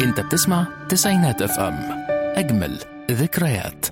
انت بتسمع تسعينات اف ام اجمل ذكريات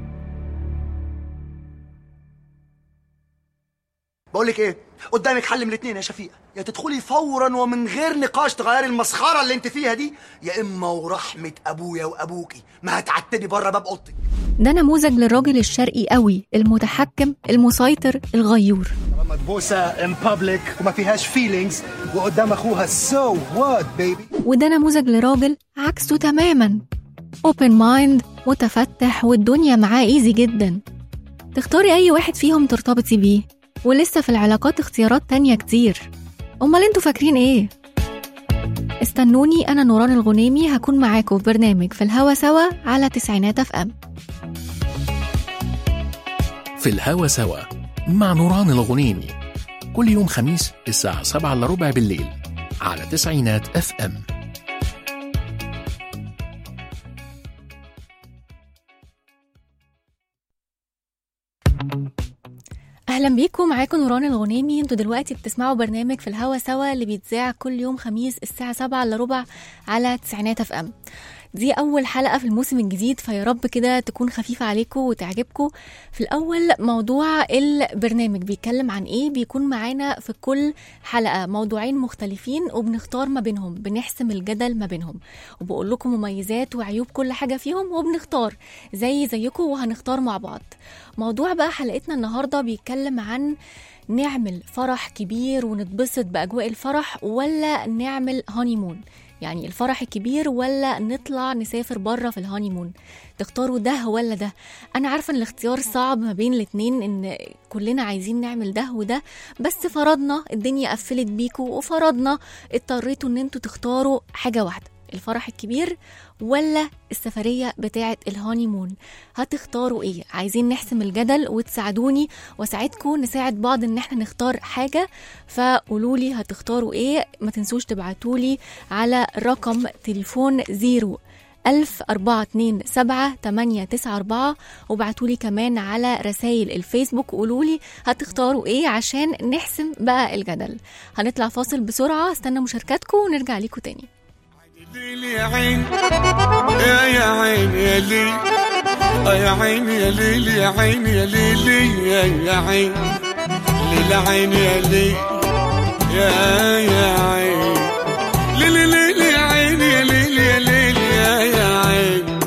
بقول لك ايه قدامك حل من الاثنين يا شفيقه يا تدخلي فورا ومن غير نقاش تغيري المسخره اللي انت فيها دي يا اما ورحمه ابويا وابوكي ما هتعتدي بره باب اوضتك ده نموذج للراجل الشرقي قوي المتحكم المسيطر الغيور مدبوسه ان بابليك وما فيهاش فيلينجز وقدام اخوها سو وات بيبي وده نموذج لراجل عكسه تماما اوبن مايند متفتح والدنيا معاه ايزي جدا تختاري اي واحد فيهم ترتبطي بيه ولسه في العلاقات اختيارات تانية كتير امال انتوا فاكرين ايه استنوني انا نوران الغنيمي هكون معاكم في برنامج في الهوا سوا على تسعينات اف ام في الهوا سوا مع نوران الغنيمي كل يوم خميس الساعة 7 إلا ربع بالليل على تسعينات اف ام اهلا بيكم معاكم نوران الغنيمي انتوا دلوقتي بتسمعوا برنامج في الهوا سوا اللي بيتذاع كل يوم خميس الساعه 7 الا ربع على تسعينات اف ام دي اول حلقه في الموسم الجديد فيا رب كده تكون خفيفه عليكم وتعجبكم في الاول موضوع البرنامج بيتكلم عن ايه بيكون معانا في كل حلقه موضوعين مختلفين وبنختار ما بينهم بنحسم الجدل ما بينهم وبقول لكم مميزات وعيوب كل حاجه فيهم وبنختار زي زيكم وهنختار مع بعض موضوع بقى حلقتنا النهارده بيتكلم عن نعمل فرح كبير ونتبسط باجواء الفرح ولا نعمل هانيمون يعني الفرح الكبير ولا نطلع نسافر بره في الهانيمون تختاروا ده ولا ده انا عارفه ان الاختيار صعب ما بين الاتنين ان كلنا عايزين نعمل ده وده بس فرضنا الدنيا قفلت بيكوا وفرضنا اضطريتوا ان انتوا تختاروا حاجه واحده الفرح الكبير ولا السفرية بتاعة الهانيمون هتختاروا ايه عايزين نحسم الجدل وتساعدوني واساعدكم نساعد بعض ان احنا نختار حاجة فقولولي هتختاروا ايه ما تنسوش تبعتولي على رقم تليفون زيرو ألف أربعة اتنين سبعة تمانية تسعة أربعة وبعتولي كمان على رسائل الفيسبوك وقولولي هتختاروا ايه عشان نحسم بقى الجدل هنطلع فاصل بسرعة استنى مشاركاتكم ونرجع ليكم تاني ليلي يا عين يا يا عين يا لي آه يا عين يا ليلي يا عين يا ليلي يا يا عين ليلي عين يا لي يا يا عين ليلي ليلي يا عين يا ليلي يا ليلي يا يا عين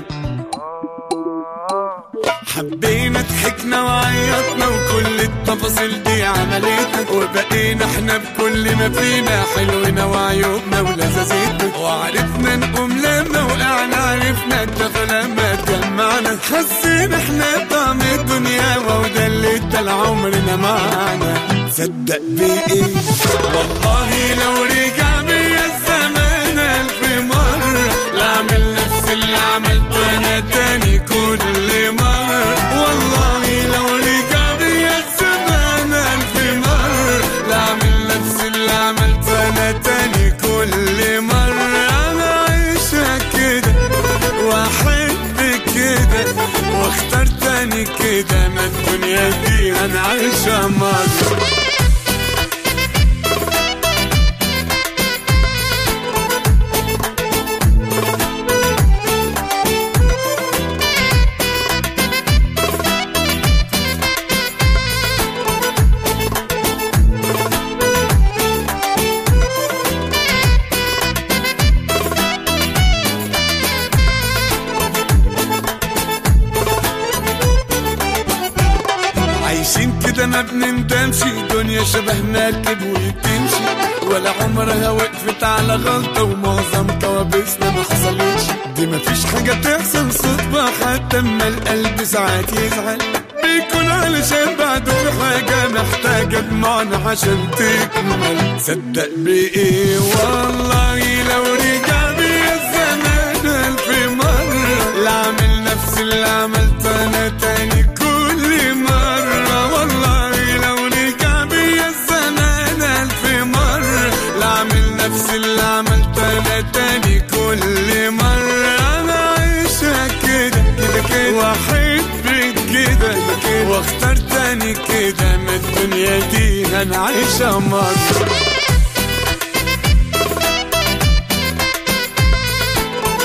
حبينا ضحكنا وعيطنا وكل التفاصيل دي عملتنا وبقينا احنا بكل ما فينا حلونا وعيوبنا ولذاذتنا وعرفنا نقوم لما وقعنا عرفنا الدفى لما اتجمعنا حسينا احنا طعم الدنيا وده اللي ادى لعمرنا معانا صدق بايه والله لو رجع بيا الزمان الف مرة لا اعمل نفس اللي عملته انا تاني كل مرة والله لو رجع بيا الزمان الف مرة لا اعمل نفس اللي عملته انا تاني كل مرة انا عايشة كده واحب كده واختار تاني كده ما الدنيا دي انا عايشة مرة عايشين كده ما بنندمش دنيا شبه مركب وتمشي ولا عمرها وقفت على غلطة ومعظم كوابيسنا ما حصلتش دي ما فيش حاجة تحصل صدفة حتى اما القلب ساعات يزعل بيكون علشان بعده في حاجة محتاجة دموعنا عشان تكمل صدق بإيه والله لو رجع بيا الزمان ألف مرة لا أعمل نفس اللي عملته أنا تاني كل مرة والله لو رجع بيا الزمان ألف مرة لا أعمل نفس اللي عملته أنا تاني كل مرة أنا عايشة كده كده كده وأحب كده كده واختار تاني كده ما الدنيا دي أنا عايشة مرة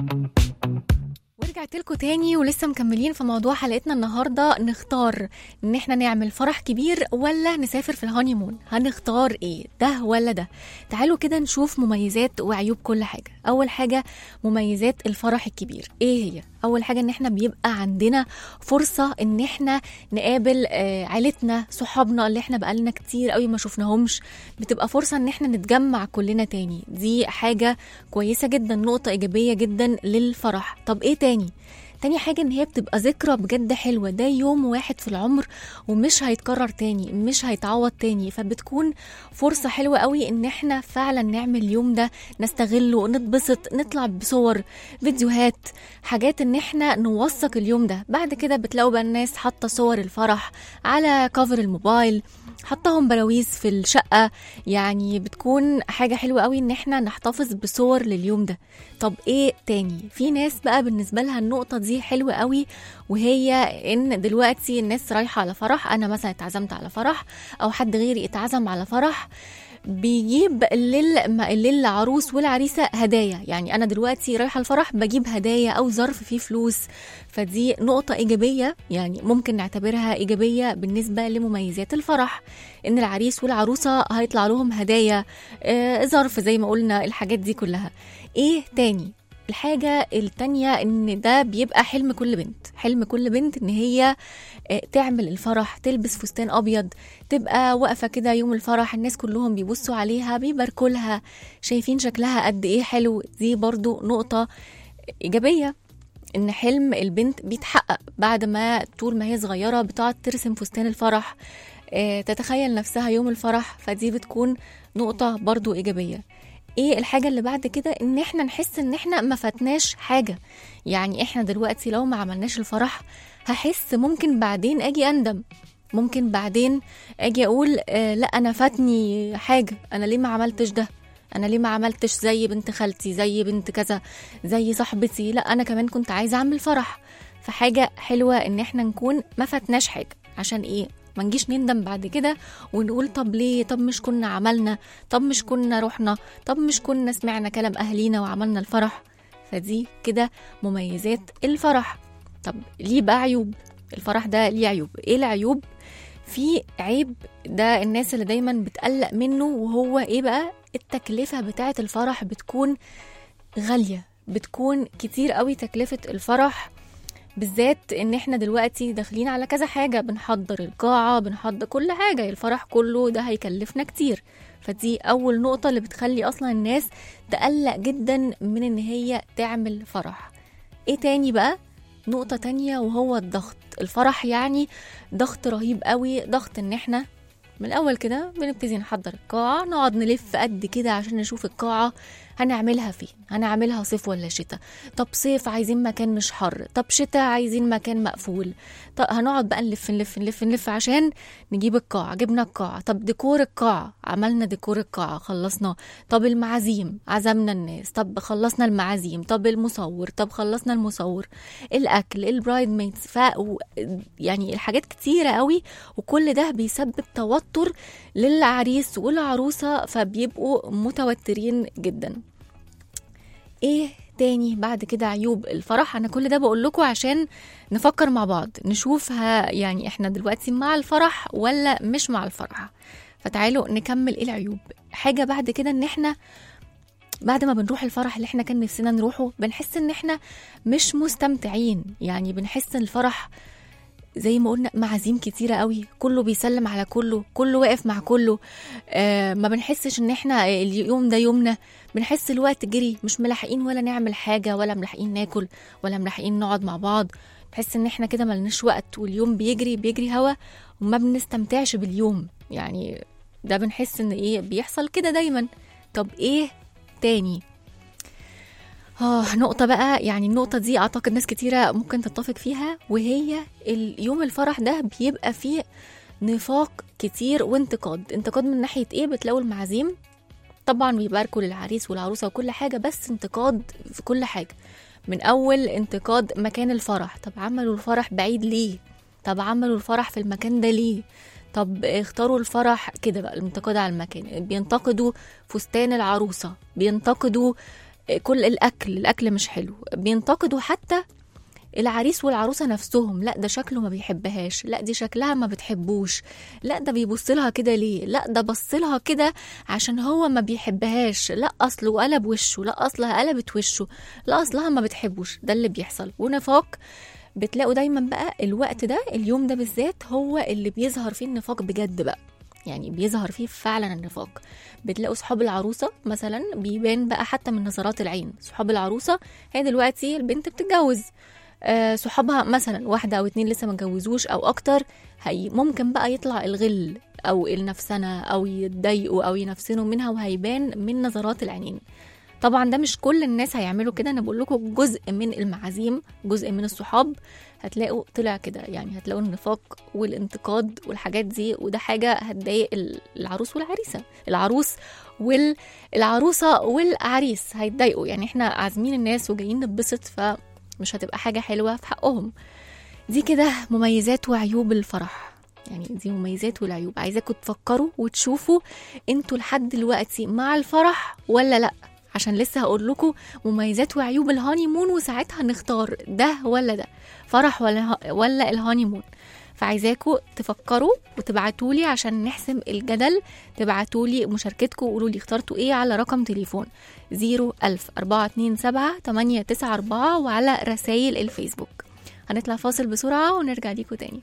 ورجعت لكم تاني ولسه مكملين في موضوع حلقتنا النهارده نختار ان احنا نعمل فرح كبير ولا نسافر في الهانيمون هنختار ايه ده ولا ده تعالوا كده نشوف مميزات وعيوب كل حاجه اول حاجه مميزات الفرح الكبير ايه هي اول حاجه ان احنا بيبقى عندنا فرصه ان احنا نقابل آه، عيلتنا صحابنا اللي احنا بقالنا كتير قوي ما شفناهمش بتبقى فرصه ان احنا نتجمع كلنا تاني دي حاجه كويسه جدا نقطه ايجابيه جدا للفرح طب ايه تاني تاني حاجة ان هي بتبقى ذكرى بجد حلوة ده يوم واحد في العمر ومش هيتكرر تاني مش هيتعوض تاني فبتكون فرصة حلوة قوي ان احنا فعلا نعمل اليوم ده نستغله نتبسط نطلع بصور فيديوهات حاجات ان احنا نوثق اليوم ده بعد كده بتلاقوا بقى الناس حاطة صور الفرح على كفر الموبايل حطهم براويز في الشقة يعني بتكون حاجة حلوة قوي ان احنا نحتفظ بصور لليوم ده طب ايه تاني في ناس بقى بالنسبة لها النقطة دي حلوة قوي وهي ان دلوقتي الناس رايحة على فرح انا مثلا اتعزمت على فرح او حد غيري اتعزم على فرح بيجيب لل... للعروس والعريسة هدايا يعني أنا دلوقتي رايحة الفرح بجيب هدايا أو ظرف فيه فلوس فدي نقطة إيجابية يعني ممكن نعتبرها إيجابية بالنسبة لمميزات الفرح إن العريس والعروسة هيطلع لهم هدايا آه، ظرف زي ما قلنا الحاجات دي كلها إيه تاني الحاجة التانية إن ده بيبقى حلم كل بنت حلم كل بنت إن هي آه، تعمل الفرح تلبس فستان أبيض تبقى واقفة كده يوم الفرح الناس كلهم بيبصوا عليها بيباركوا لها شايفين شكلها قد إيه حلو دي برضو نقطة إيجابية إن حلم البنت بيتحقق بعد ما طول ما هي صغيرة بتقعد ترسم فستان الفرح آه، تتخيل نفسها يوم الفرح فدي بتكون نقطة برضو إيجابية ايه الحاجة اللي بعد كده ان احنا نحس ان احنا ما فاتناش حاجة يعني احنا دلوقتي لو ما عملناش الفرح هحس ممكن بعدين اجي اندم ممكن بعدين اجي اقول آه لا انا فاتني حاجة انا ليه ما عملتش ده انا ليه ما عملتش زي بنت خالتي زي بنت كذا زي صاحبتي لا انا كمان كنت عايزة اعمل فرح فحاجة حلوة ان احنا نكون ما فاتناش حاجة عشان ايه ما نجيش نندم بعد كده ونقول طب ليه طب مش كنا عملنا طب مش كنا رحنا طب مش كنا سمعنا كلام اهالينا وعملنا الفرح فدي كده مميزات الفرح طب ليه بقى عيوب الفرح ده ليه عيوب ايه العيوب في عيب ده الناس اللي دايما بتقلق منه وهو ايه بقى التكلفة بتاعة الفرح بتكون غالية بتكون كتير قوي تكلفة الفرح بالذات ان احنا دلوقتي داخلين على كذا حاجة بنحضر القاعة بنحضر كل حاجة الفرح كله ده هيكلفنا كتير فدي اول نقطة اللي بتخلي اصلا الناس تقلق جدا من ان هي تعمل فرح ايه تاني بقى نقطة تانية وهو الضغط الفرح يعني ضغط رهيب قوي ضغط ان احنا من الاول كده بنبتدي نحضر القاعة نقعد نلف قد كده عشان نشوف القاعة هنعملها فين هنعملها صيف ولا شتاء طب صيف عايزين مكان مش حر طب شتاء عايزين مكان مقفول طب هنقعد بقى نلف نلف نلف نلف عشان نجيب القاعة جبنا القاعة طب ديكور القاعة عملنا ديكور القاعة خلصنا طب المعازيم عزمنا الناس طب خلصنا المعازيم طب المصور طب خلصنا المصور الاكل البرايد ميدز ف يعني الحاجات كتيرة قوي وكل ده بيسبب توتر للعريس والعروسة فبيبقوا متوترين جدا ايه تاني بعد كده عيوب الفرح انا كل ده بقول لكم عشان نفكر مع بعض نشوف ها يعني احنا دلوقتي مع الفرح ولا مش مع الفرح فتعالوا نكمل ايه العيوب حاجه بعد كده ان احنا بعد ما بنروح الفرح اللي احنا كان نفسنا نروحه بنحس ان احنا مش مستمتعين يعني بنحس ان الفرح زي ما قلنا معازيم كتيرة قوي كله بيسلم على كله كله واقف مع كله آه ما بنحسش ان احنا اليوم ده يومنا بنحس الوقت جري مش ملاحقين ولا نعمل حاجة ولا ملاحقين ناكل ولا ملاحقين نقعد مع بعض بنحس ان احنا كده ملناش وقت واليوم بيجري بيجري هوا وما بنستمتعش باليوم يعني ده بنحس ان ايه بيحصل كده دايما طب ايه تاني آه نقطة بقى يعني النقطة دي أعتقد ناس كتيرة ممكن تتفق فيها وهي اليوم الفرح ده بيبقى فيه نفاق كتير وانتقاد انتقاد من ناحية ايه بتلاقوا المعازيم طبعا بيباركوا للعريس والعروسة وكل حاجة بس انتقاد في كل حاجة من أول انتقاد مكان الفرح طب عملوا الفرح بعيد ليه طب عملوا الفرح في المكان ده ليه طب اختاروا الفرح كده بقى الانتقاد على المكان بينتقدوا فستان العروسة بينتقدوا كل الاكل الاكل مش حلو بينتقدوا حتى العريس والعروسه نفسهم لا ده شكله ما بيحبهاش لا دي شكلها ما بتحبوش لا ده بيبص لها كده ليه لا ده بص لها كده عشان هو ما بيحبهاش لا اصله قلب وشه لا اصلها قلبت وشه لا اصلها ما بتحبوش ده اللي بيحصل ونفاق بتلاقوا دايما بقى الوقت ده اليوم ده بالذات هو اللي بيظهر فيه النفاق بجد بقى يعني بيظهر فيه فعلا النفاق بتلاقوا صحاب العروسه مثلا بيبان بقى حتى من نظرات العين صحاب العروسه هي دلوقتي البنت بتتجوز آه، صحابها مثلا واحدة أو اتنين لسه ما اتجوزوش أو أكتر هي ممكن بقى يطلع الغل أو النفسنة أو يتضايقوا أو ينفسنوا منها وهيبان من نظرات العينين طبعا ده مش كل الناس هيعملوا كده انا بقول لكم جزء من المعازيم جزء من الصحاب هتلاقوا طلع كده يعني هتلاقوا النفاق والانتقاد والحاجات دي وده حاجه هتضايق ال- العروس والعريسه العروس والعروسه والعريس هيتضايقوا يعني احنا عازمين الناس وجايين نتبسط فمش هتبقى حاجه حلوه في حقهم دي كده مميزات وعيوب الفرح يعني دي مميزات والعيوب عايزاكم تفكروا وتشوفوا انتوا لحد دلوقتي مع الفرح ولا لا عشان لسه هقول لكم مميزات وعيوب الهاني مون وساعتها نختار ده ولا ده فرح ولا ولا الهاني مون فعايزاكم تفكروا وتبعتوا لي عشان نحسم الجدل تبعتوا لي مشاركتكم وقولوا لي اخترتوا ايه على رقم تليفون 01000 427 894 وعلى رسائل الفيسبوك هنطلع فاصل بسرعة ونرجع ليكم تاني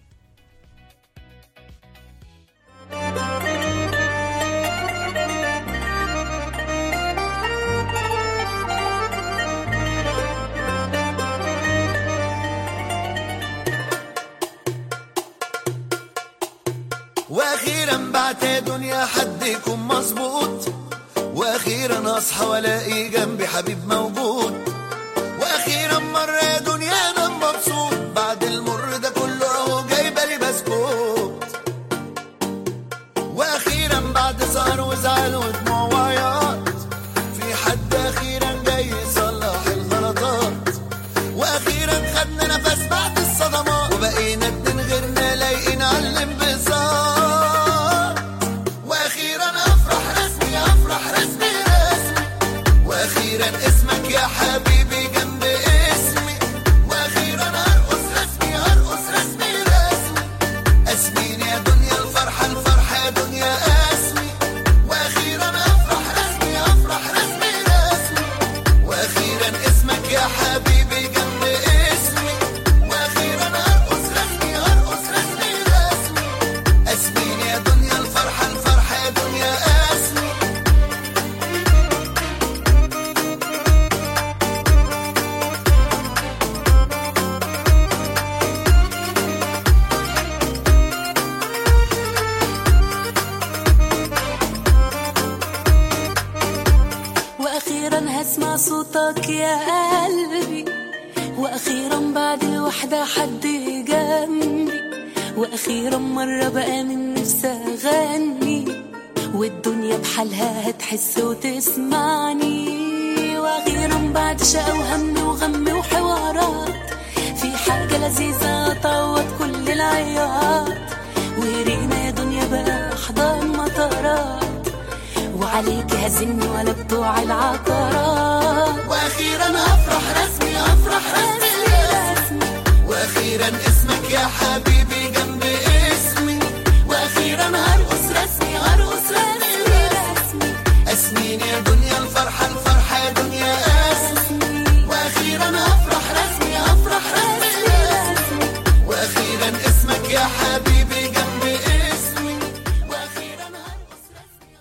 واخيرا بعت يا دنيا حد يكون مظبوط واخيرا اصحى والاقي جنبي حبيب موجود واخيرا مره يا دنيا انا مبسوط بعد المر ده كله اهو جايبه لي بسكوت واخيرا بعد سهر وزعل ودموع وعياط في حد اخيرا جاي يصلح الغلطات واخيرا خدنا نفس بعد الصدمات وبقينا اتنين غيرنا لايقين على الانبساط واخيرا افرح رسمي افرح رسمي رسمي واخيرا اسمك يا حبيبي جنب اسمي واخيرا ارقص رسمي ارقص رسمي رسمي اسمين يا دنيا الفرحه الفرحه يا دنيا اسمي واخيرا افرح رسمي افرح رسمي رسمي واخيرا اسمك يا حبيبي جنب اسمي واخيرا ارقص رسمي ارقص رسمي رسمي اسمين يا دنيا الفرحه الفرحه يا دنيا اسمي واخيرا هسمع صوتك يا قلبي واخيرا بعد الوحدة حد جنبي واخيرا مرة بقى من نفسي اغني والدنيا بحالها هتحس وتسمعني واخيرا بعد شقى وهم وغم وحوارات في حاجة لذيذة تعوض كل العياط ورينا يا دنيا بقى احضان مطارات وعليك هزني ولا بتوع العقارات واخيرا افرح رسمي افرح رسمي رسمي واخيرا اسمك يا حبيبي جنب اسمي واخيرا هرقص رسمي هرقص رسمي رسمي اسمين يا دنيا الفرحه الفرحه يا دنيا اسمي واخيرا افرح رسمي افرح رسمي رسمي واخيرا اسمك يا حبيبي جنب اسمي واخيرا هرقص رسمي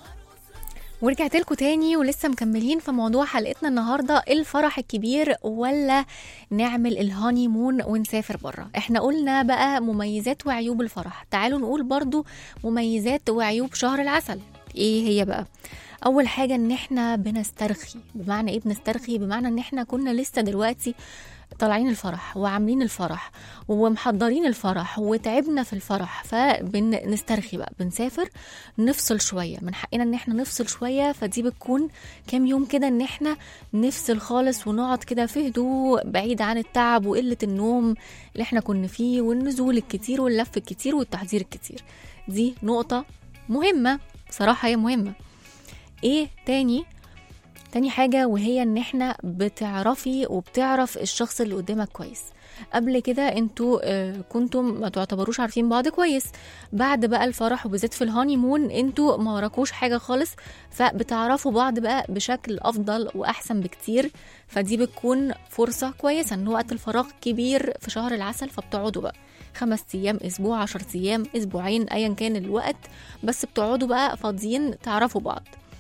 ورجعت لكم تاني ولسه مكملين في موضوع حلقتنا النهارده الفرح الكبير ولا نعمل الهاني مون ونسافر بره احنا قلنا بقى مميزات وعيوب الفرح تعالوا نقول برضو مميزات وعيوب شهر العسل ايه هي بقى اول حاجه ان احنا بنسترخي بمعنى ايه بنسترخي بمعنى ان احنا كنا لسه دلوقتي طالعين الفرح وعاملين الفرح ومحضرين الفرح وتعبنا في الفرح فبنسترخي بقى بنسافر نفصل شويه من حقنا ان احنا نفصل شويه فدي بتكون كام يوم كده ان احنا نفصل خالص ونقعد كده في هدوء بعيد عن التعب وقله النوم اللي احنا كنا فيه والنزول الكتير واللف الكتير والتحضير الكتير دي نقطه مهمه بصراحه هي مهمه ايه تاني تاني حاجة وهي ان احنا بتعرفي وبتعرف الشخص اللي قدامك كويس قبل كده انتوا آه، كنتم ما تعتبروش عارفين بعض كويس بعد بقى الفرح وبالذات في الهاني مون انتوا ما وراكوش حاجة خالص فبتعرفوا بعض بقى بشكل افضل واحسن بكتير فدي بتكون فرصة كويسة ان وقت الفراغ كبير في شهر العسل فبتقعدوا بقى خمس ايام اسبوع عشر ايام اسبوعين ايا كان الوقت بس بتقعدوا بقى فاضيين تعرفوا بعض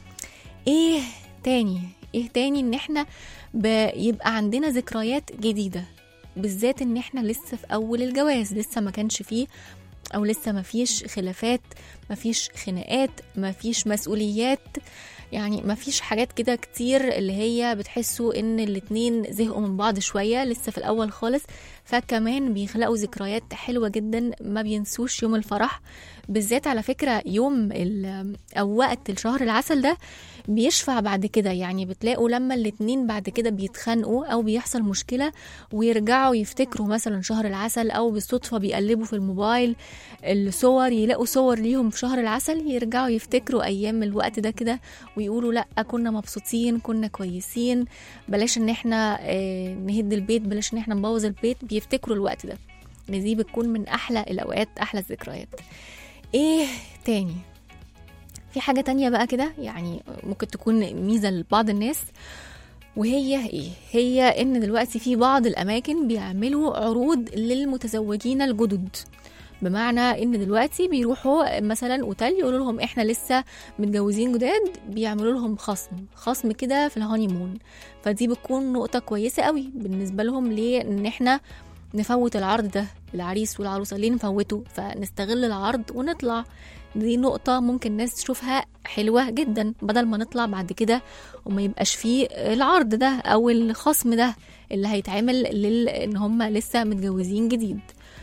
ايه تاني ايه تاني ان احنا بيبقى عندنا ذكريات جديدة بالذات ان احنا لسه في اول الجواز لسه ما كانش فيه او لسه ما فيش خلافات ما فيش خناقات ما فيش مسؤوليات يعني ما فيش حاجات كده كتير اللي هي بتحسوا ان الاتنين زهقوا من بعض شوية لسه في الاول خالص فكمان بيخلقوا ذكريات حلوة جدا ما بينسوش يوم الفرح بالذات على فكرة يوم ال- او وقت الشهر العسل ده بيشفع بعد كده يعني بتلاقوا لما الاتنين بعد كده بيتخانقوا او بيحصل مشكلة ويرجعوا يفتكروا مثلا شهر العسل او بالصدفة بيقلبوا في الموبايل الصور يلاقوا صور ليهم في شهر العسل يرجعوا يفتكروا ايام الوقت ده كده ويقولوا لا كنا مبسوطين كنا كويسين بلاش ان احنا آه، نهد البيت بلاش ان احنا نبوظ البيت بيفتكروا الوقت ده إن دي بتكون من احلى الاوقات احلى الذكريات ايه تاني في حاجة تانية بقى كده يعني ممكن تكون ميزة لبعض الناس وهي ايه هي ان دلوقتي في بعض الاماكن بيعملوا عروض للمتزوجين الجدد بمعنى ان دلوقتي بيروحوا مثلا اوتيل يقولوا لهم احنا لسه متجوزين جداد بيعملوا لهم خصم خصم كده في الهاني مون فدي بتكون نقطة كويسة قوي بالنسبة لهم ليه ان احنا نفوت العرض ده العريس والعروسة ليه نفوته فنستغل العرض ونطلع دي نقطة ممكن الناس تشوفها حلوة جدا بدل ما نطلع بعد كده وما يبقاش فيه العرض ده أو الخصم ده اللي هيتعمل لل... إن هم لسه متجوزين جديد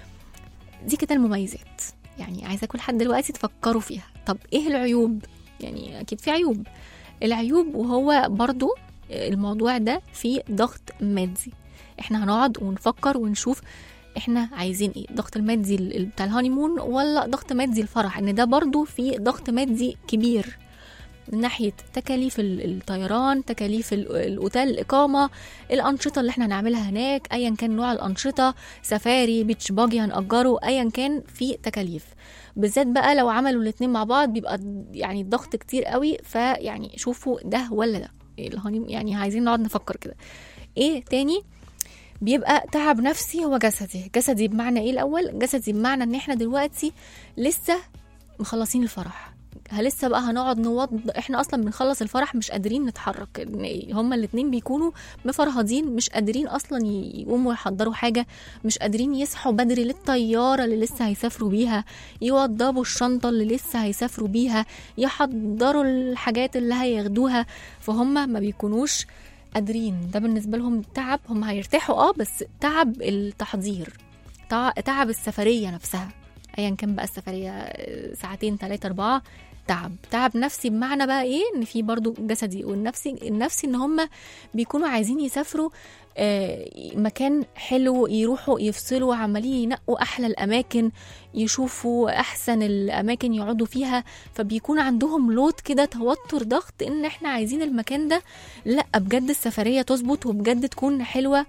دي كده المميزات يعني عايزة كل حد دلوقتي تفكروا فيها طب إيه العيوب يعني أكيد في عيوب العيوب وهو برضو الموضوع ده فيه ضغط مادي احنا هنقعد ونفكر ونشوف احنا عايزين ايه ضغط المادي ال- ال- بتاع الهانيمون ولا ضغط مادي الفرح ان ده برضو في ضغط مادي كبير من ناحية تكاليف ال- الطيران تكاليف ال- الأوتيل الإقامة الأنشطة اللي احنا هنعملها هناك أيا كان نوع الأنشطة سفاري بيتش باجي هنأجره أيا كان في تكاليف بالذات بقى لو عملوا الاتنين مع بعض بيبقى يعني الضغط كتير قوي فيعني شوفوا ده ولا ده الهانيم يعني عايزين نقعد نفكر كده ايه تاني بيبقى تعب نفسي هو جسدي جسدي بمعنى ايه الاول جسدي بمعنى ان احنا دلوقتي لسه مخلصين الفرح ه- لسه بقى هنقعد نوض احنا اصلا بنخلص الفرح مش قادرين نتحرك إن هما الاتنين بيكونوا مفرهدين مش قادرين اصلا ي- يقوموا يحضروا حاجه مش قادرين يصحوا بدري للطياره اللي لسه هيسافروا بيها يوضبوا الشنطه اللي لسه هيسافروا بيها يحضروا الحاجات اللي هياخدوها فهم ما بيكونوش قادرين ده بالنسبه لهم تعب هم هيرتاحوا اه بس تعب التحضير تع- تعب السفريه نفسها ايا كان بقى السفريه آه، ساعتين ثلاثة أربعة تعب تعب نفسي بمعنى بقى ايه ان في برضو جسدي والنفسي النفسي ان هم بيكونوا عايزين يسافروا آه، مكان حلو يروحوا يفصلوا عمالين ينقوا احلى الاماكن يشوفوا احسن الاماكن يقعدوا فيها فبيكون عندهم لود كده توتر ضغط ان احنا عايزين المكان ده لا بجد السفريه تظبط وبجد تكون حلوه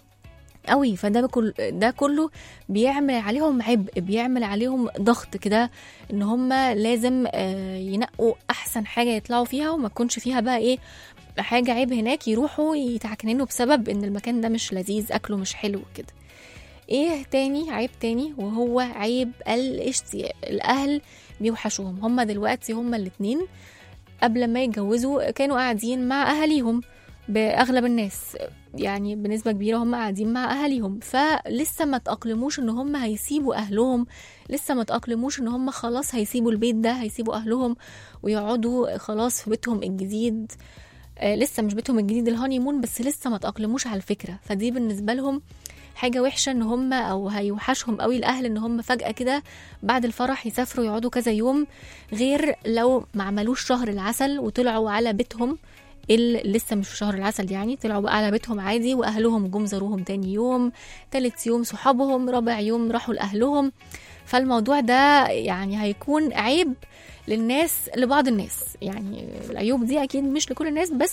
قوي فده كل ده كله بيعمل عليهم عبء بيعمل عليهم ضغط كده ان هم لازم آه، ينقوا احسن حاجه يطلعوا فيها وما تكونش فيها بقى ايه حاجه عيب هناك يروحوا يتعكننوا بسبب ان المكان ده مش لذيذ اكله مش حلو كده ايه تاني عيب تاني وهو عيب الاشتياق الاهل بيوحشوهم هما دلوقتي هما الاتنين قبل ما يتجوزوا كانوا قاعدين مع اهاليهم باغلب الناس يعني بنسبة كبيرة هم قاعدين مع أهاليهم فلسه ما تأقلموش إن هم هيسيبوا أهلهم لسه ما تأقلموش إن هم خلاص هيسيبوا البيت ده هيسيبوا أهلهم ويقعدوا خلاص في بيتهم الجديد آه لسه مش بيتهم الجديد الهاني مون بس لسه ما تأقلموش على الفكرة فدي بالنسبة لهم حاجة وحشة ان هم او هيوحشهم قوي الاهل ان هم فجأة كده بعد الفرح يسافروا يقعدوا كذا يوم غير لو ما عملوش شهر العسل وطلعوا على بيتهم اللي لسه مش في شهر العسل يعني طلعوا بقى على بيتهم عادي واهلهم جم زاروهم تاني يوم تالت يوم صحابهم رابع يوم راحوا لاهلهم فالموضوع ده يعني هيكون عيب للناس لبعض الناس يعني العيوب دي اكيد مش لكل الناس بس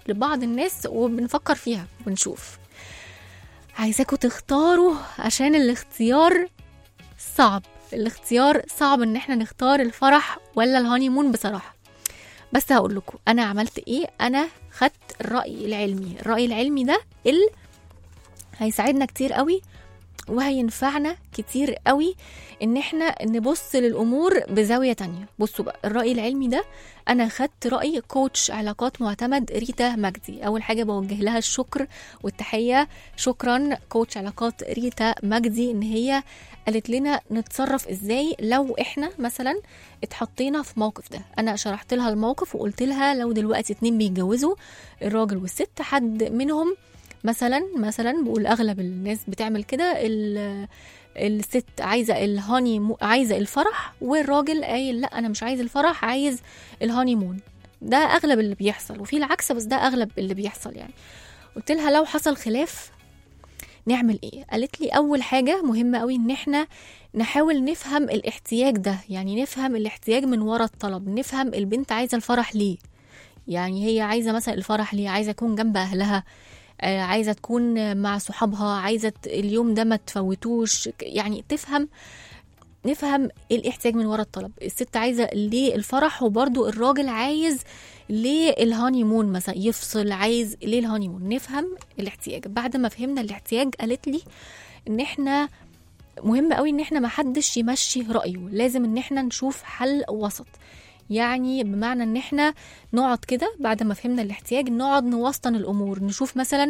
لبعض الناس وبنفكر فيها ونشوف عايزاكم تختاروا عشان الاختيار صعب الاختيار صعب ان احنا نختار الفرح ولا الهانيمون بصراحة بس هقول لكم انا عملت ايه انا خدت الرأي العلمي الرأي العلمي ده اللي هيساعدنا كتير قوي وهينفعنا كتير قوي ان احنا نبص للامور بزاويه تانية بصوا بقى الراي العلمي ده انا خدت راي كوتش علاقات معتمد ريتا مجدي اول حاجه بوجه لها الشكر والتحيه شكرا كوتش علاقات ريتا مجدي ان هي قالت لنا نتصرف ازاي لو احنا مثلا اتحطينا في موقف ده انا شرحت لها الموقف وقلت لها لو دلوقتي اتنين بيتجوزوا الراجل والست حد منهم مثلا مثلا بقول اغلب الناس بتعمل كده ال- الست عايزه الهاني مو عايزه الفرح والراجل قايل لا انا مش عايز الفرح عايز الهاني مون ده اغلب اللي بيحصل وفي العكس بس ده اغلب اللي بيحصل يعني قلت لها لو حصل خلاف نعمل ايه قالت لي اول حاجه مهمه قوي ان احنا نحاول نفهم الاحتياج ده يعني نفهم الاحتياج من ورا الطلب نفهم البنت عايزه الفرح ليه يعني هي عايزه مثلا الفرح ليه عايزه تكون جنب اهلها آه، عايزه تكون مع صحابها عايزه ت- اليوم ده ما تفوتوش ك- يعني تفهم نفهم ايه الاحتياج من ورا الطلب الست عايزه ليه الفرح وبرضو الراجل عايز ليه الهاني مون مثلا يفصل عايز ليه الهاني مون نفهم الاحتياج بعد ما فهمنا الاحتياج قالت لي ان احنا مهم قوي ان احنا ما حدش يمشي رايه لازم ان احنا نشوف حل وسط يعني بمعنى ان احنا نقعد كده بعد ما فهمنا الاحتياج نقعد نوسطن الامور نشوف مثلا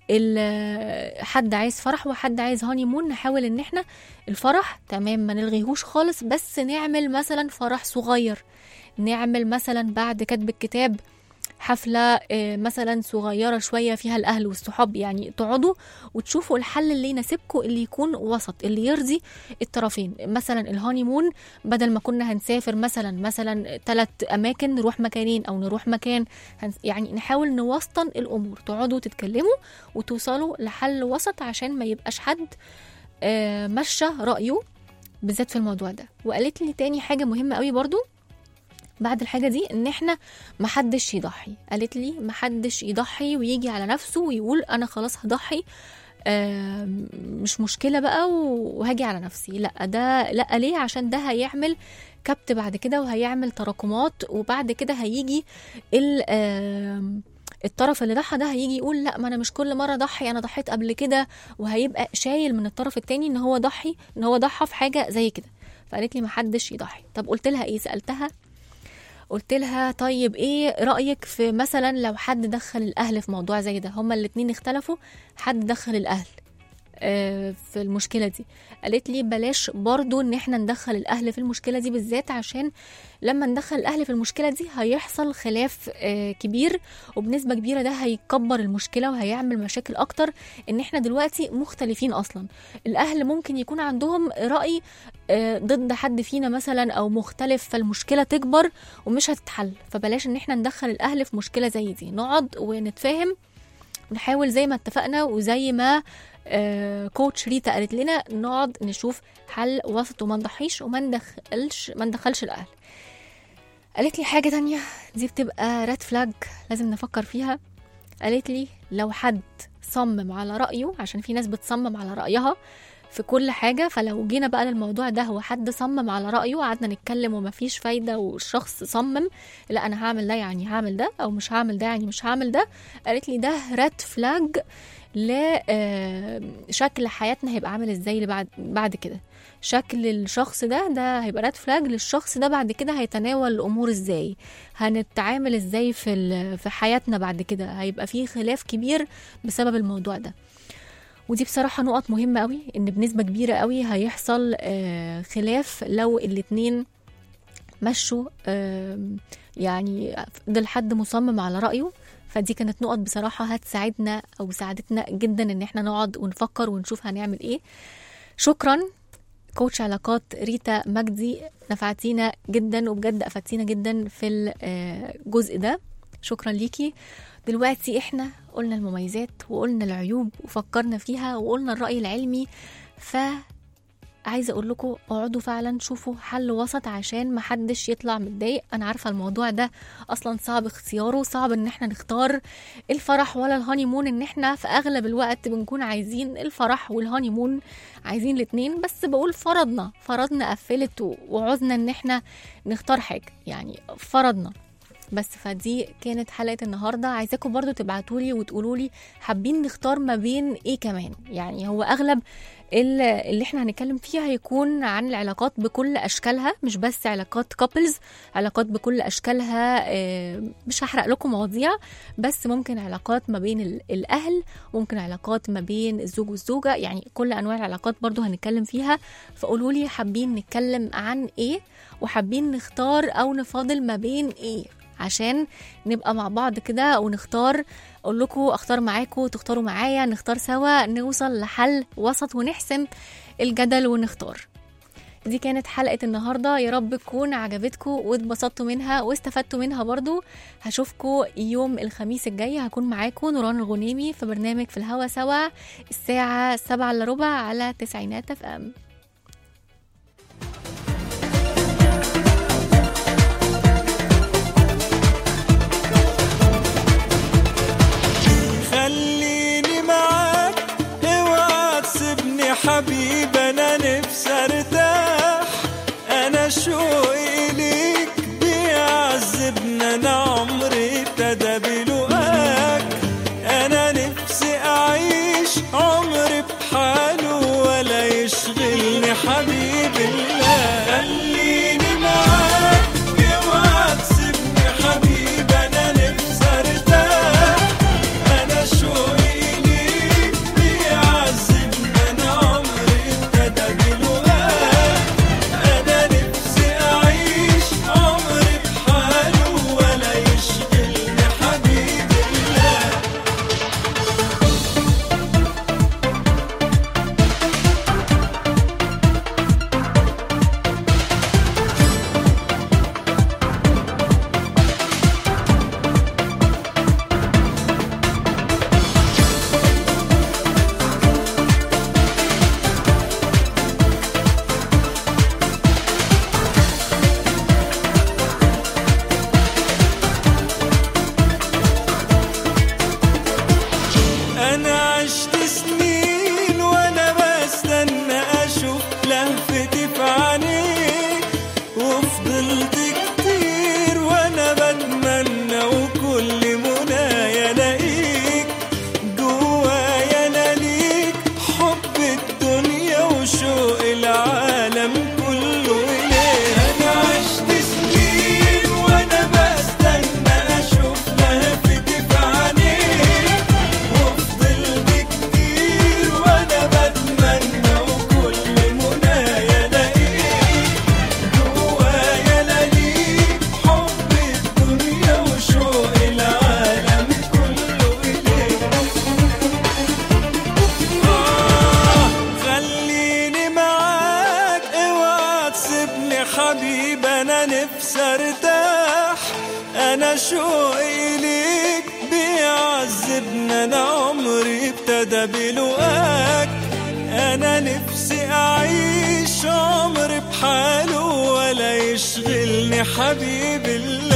ال- حد عايز فرح وحد عايز هاني مون نحاول ان احنا الفرح تمام ما نلغيهوش خالص بس نعمل مثلا فرح صغير نعمل مثلا بعد كتب الكتاب حفلة آه، مثلا صغيرة شوية فيها الأهل والصحاب يعني تقعدوا وتشوفوا الحل اللي يناسبكم اللي يكون وسط اللي يرضي الطرفين مثلا الهاني مون بدل ما كنا هنسافر مثلا مثلا ثلاث أماكن نروح مكانين أو نروح مكان هنس- يعني نحاول نوسطن الأمور تقعدوا تتكلموا وتوصلوا لحل وسط عشان ما يبقاش حد آه، مشى رأيه بالذات في الموضوع ده وقالت لي تاني حاجة مهمة قوي برضو بعد الحاجة دي ان احنا محدش يضحي قالت لي محدش يضحي ويجي على نفسه ويقول انا خلاص هضحي آم، مش مشكلة بقى وهاجي على نفسي لا ده لا ليه عشان ده هيعمل كبت بعد كده وهيعمل تراكمات وبعد كده هيجي ال آم، الطرف اللي ضحى ده هيجي يقول لا ما انا مش كل مره ضحي انا ضحيت قبل كده وهيبقى شايل من الطرف التاني ان هو ضحي ان هو ضحى في حاجه زي كده فقالت لي محدش يضحي طب قلت لها ايه سالتها قلت لها طيب ايه رايك في مثلا لو حد دخل الاهل في موضوع زي ده هما الاتنين اختلفوا حد دخل الاهل آه، في المشكله دي قالت لي بلاش برضو ان احنا ندخل الاهل في المشكله دي بالذات عشان لما ندخل الاهل في المشكله دي هيحصل خلاف آه، كبير وبنسبه كبيره ده هيكبر المشكله وهيعمل مشاكل اكتر ان احنا دلوقتي مختلفين اصلا الاهل ممكن يكون عندهم راي آه، ضد حد فينا مثلا او مختلف فالمشكله تكبر ومش هتتحل فبلاش ان احنا ندخل الاهل في مشكله زي دي نقعد ونتفاهم ونحاول زي ما اتفقنا وزي ما آه، كوتش ريتا قالت لنا نقعد نشوف حل وسط وما نضحيش وما ندخلش ما ندخلش الاهل قالت لي حاجه تانية دي بتبقى ريد فلاج لازم نفكر فيها قالت لي لو حد صمم على رايه عشان في ناس بتصمم على رايها في كل حاجه فلو جينا بقى للموضوع ده هو حد صمم على رايه وقعدنا نتكلم ومفيش فايده والشخص صمم لا انا هعمل ده يعني هعمل ده او مش هعمل ده يعني مش هعمل ده قالت لي ده ريد فلاج لشكل حياتنا هيبقى عامل ازاي اللي بعد بعد كده شكل الشخص ده ده هيبقى ريد فلاج للشخص ده بعد كده هيتناول الامور ازاي هنتعامل ازاي في ال- في حياتنا بعد كده هيبقى في خلاف كبير بسبب الموضوع ده ودي بصراحة نقط مهمة قوي ان بنسبة كبيرة قوي هيحصل آه، خلاف لو الاتنين مشوا آم، يعني فضل حد مصمم على رأيه فدي كانت نقط بصراحة هتساعدنا أو ساعدتنا جدا إن احنا نقعد ونفكر ونشوف هنعمل إيه شكرا كوتش علاقات ريتا مجدي نفعتينا جدا وبجد أفدتينا جدا في الجزء ده شكرا ليكي دلوقتي احنا قلنا المميزات وقلنا العيوب وفكرنا فيها وقلنا الرأي العلمي ف عايزه اقول لكم اقعدوا فعلا شوفوا حل وسط عشان محدش يطلع متضايق انا عارفه الموضوع ده اصلا صعب اختياره صعب ان احنا نختار الفرح ولا الهانيمون ان احنا في اغلب الوقت بنكون عايزين الفرح والهانيمون عايزين الاتنين بس بقول فرضنا فرضنا قفلت و- وعوزنا ان احنا نختار حاجه يعني فرضنا بس فدي كانت حلقه النهارده عايزاكم برضو تبعتولي وتقولولي حابين نختار ما بين ايه كمان يعني هو اغلب ال- اللي احنا هنتكلم فيها هيكون عن العلاقات بكل اشكالها مش بس علاقات كابلز علاقات بكل اشكالها آه، مش هحرق لكم مواضيع بس ممكن علاقات ما بين ال- الاهل ممكن علاقات ما بين الزوج والزوجه يعني كل انواع العلاقات برضو هنتكلم فيها فقولوا لي حابين نتكلم عن ايه وحابين نختار او نفاضل ما بين ايه عشان نبقى مع بعض كده ونختار اقول لكم اختار معاكم تختاروا معايا نختار سوا نوصل لحل وسط ونحسم الجدل ونختار دي كانت حلقة النهاردة يا رب تكون عجبتكم واتبسطتوا منها واستفدتوا منها برضو هشوفكم يوم الخميس الجاي هكون معاكم نوران الغنيمي في برنامج في الهوا سوا الساعة سبعة إلا ربع على تسعينات اف ام خليني معاك اوعى تسيبني حبيب انا نفسي ارتاح انا شوقي ليك بيعذبنا انا عمري ابتدى بلقاك انا نفسي اعيش عمري بحاله ولا يشغلني حبيب الله خليني معاك اوعى تسيبني حبيب انا نفسي ارتاح انا شوقي ليك بيعذبني انا عمري ابتدى بلقاك انا نفسي اعيش عمري بحاله ولا يشغلني حبيب الله انا عشت سنين وانا بستنى اشوف لهفتي في عينيك وفضلت كتير وانا بتمنى وكل منايا الاقيك جوايا انا ليك حب الدنيا وشوق العالم كله اليك انا عشت سنين وانا بستنى اشوف لهفتي في عينيك وفضلت كتير وانا بتمنى وكل منايا الاقيك جوايا انا ليك حب الدنيا وشوق العالم كله اليك آه خليني معاك اوعى تسيبني حبيب انا نفسي ارتاح انا شوقي ليك بيعذبني انا عمري ابتدى بلقاك انا نفسي اعيش عمري بحاله ولا يشغلني حبيب الله